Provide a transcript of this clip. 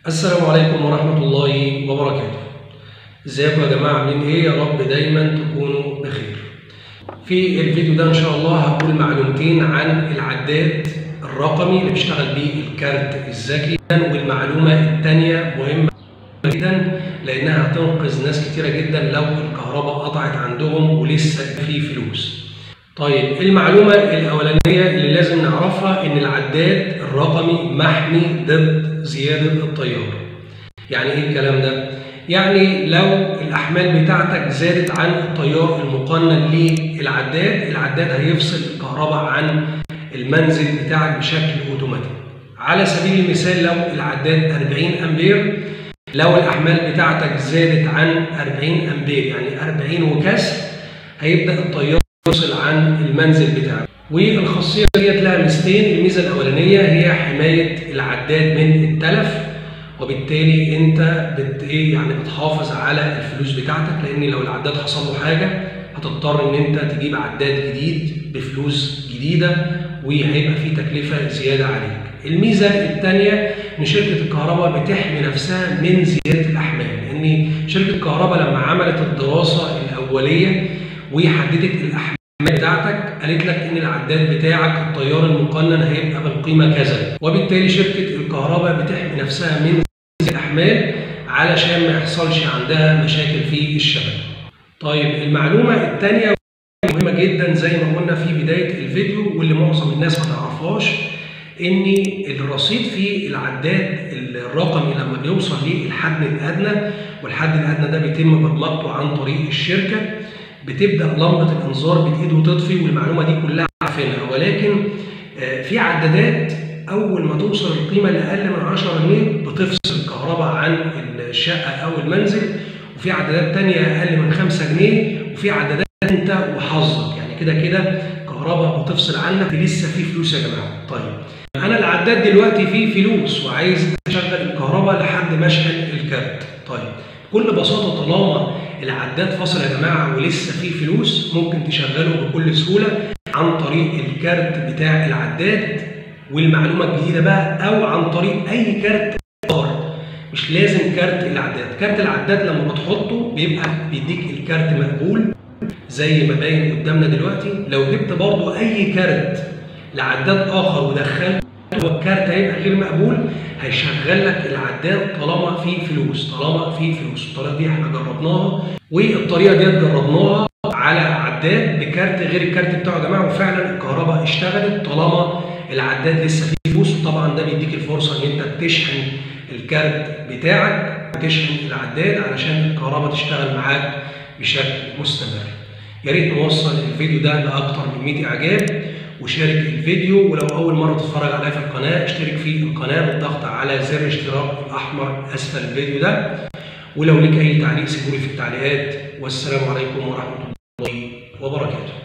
السلام عليكم ورحمة الله وبركاته ازيكم يا جماعة عاملين ايه يا رب دايما تكونوا بخير في الفيديو ده ان شاء الله هقول معلومتين عن العداد الرقمي اللي بيشتغل بيه الكارت الذكي والمعلومة التانية مهمة جدا لانها هتنقذ ناس كتيرة جدا لو الكهرباء قطعت عندهم ولسه في فلوس طيب المعلومة الأولانية اللي لازم نعرفها إن العداد الرقمي محمي ضد زيادة التيار. يعني إيه الكلام ده؟ يعني لو الأحمال بتاعتك زادت عن التيار المقنن للعداد، العداد هيفصل الكهرباء عن المنزل بتاعك بشكل أوتوماتيك. على سبيل المثال لو العداد 40 أمبير لو الأحمال بتاعتك زادت عن 40 أمبير يعني 40 وكسر هيبدأ التيار يفصل عن المنزل بتاعك والخاصيه ديت لها ميزتين الميزه الاولانيه هي حمايه العداد من التلف وبالتالي انت بت ايه يعني بتحافظ على الفلوس بتاعتك لان لو العداد حصل له حاجه هتضطر ان انت تجيب عداد جديد بفلوس جديده وهيبقى في تكلفه زياده عليك. الميزه الثانيه ان شركه الكهرباء بتحمي نفسها من زياده الاحمال لان شركه الكهرباء لما عملت الدراسه الاوليه وحددت الاحمال بتاعتك قالت لك ان العداد بتاعك التيار المقنن هيبقى بالقيمه كذا وبالتالي شركه الكهرباء بتحمي نفسها من الاحمال علشان ما يحصلش عندها مشاكل في الشبكه. طيب المعلومه الثانيه مهمه جدا زي ما قلنا في بدايه الفيديو واللي معظم الناس ما تعرفهاش ان الرصيد في العداد الرقمي لما بيوصل للحد الادنى والحد الادنى ده بيتم برمجته عن طريق الشركه بتبدا لمبه الانذار بتقيد وتطفي والمعلومه دي كلها عارفينها ولكن في عدادات اول ما توصل القيمه الاقل من 10 جنيه بتفصل الكهرباء عن الشقه او المنزل وفي عدادات تانية اقل من 5 جنيه وفي عدادات انت وحظك يعني كده كده كهرباء بتفصل عنك لسه في فلوس يا جماعه طيب انا العداد دلوقتي فيه فلوس وعايز اشغل الكهرباء لحد ما اشحن الكارت طيب بكل بساطه طالما العداد فاصل يا جماعه ولسه فيه فلوس ممكن تشغله بكل سهوله عن طريق الكارت بتاع العداد والمعلومه الجديده بقى او عن طريق اي كارت اخر مش لازم كارت العداد كارت العداد لما بتحطه بيبقى بيديك الكارت مقبول زي ما باين قدامنا دلوقتي لو جبت برضو اي كارت لعداد اخر ودخلته الكارت هيبقى غير مقبول هيشغل لك العداد طالما في فلوس طالما في فلوس الطريقه دي احنا جربناها والطريقه ديت جربناها على عداد بكارت غير الكارت بتاعه يا جماعه وفعلا الكهرباء اشتغلت طالما العداد لسه فيه فلوس وطبعا ده بيديك الفرصه ان انت تشحن الكارت بتاعك وتشحن العداد علشان الكهرباء تشتغل معاك بشكل مستمر يا ريت نوصل الفيديو ده لاكثر من 100 اعجاب وشارك الفيديو ولو اول مره تتفرج عليا في القناه اشترك في القناه بالضغط على زر اشتراك الاحمر اسفل الفيديو ده ولو لك اي تعليق سيبولي في التعليقات والسلام عليكم ورحمه الله وبركاته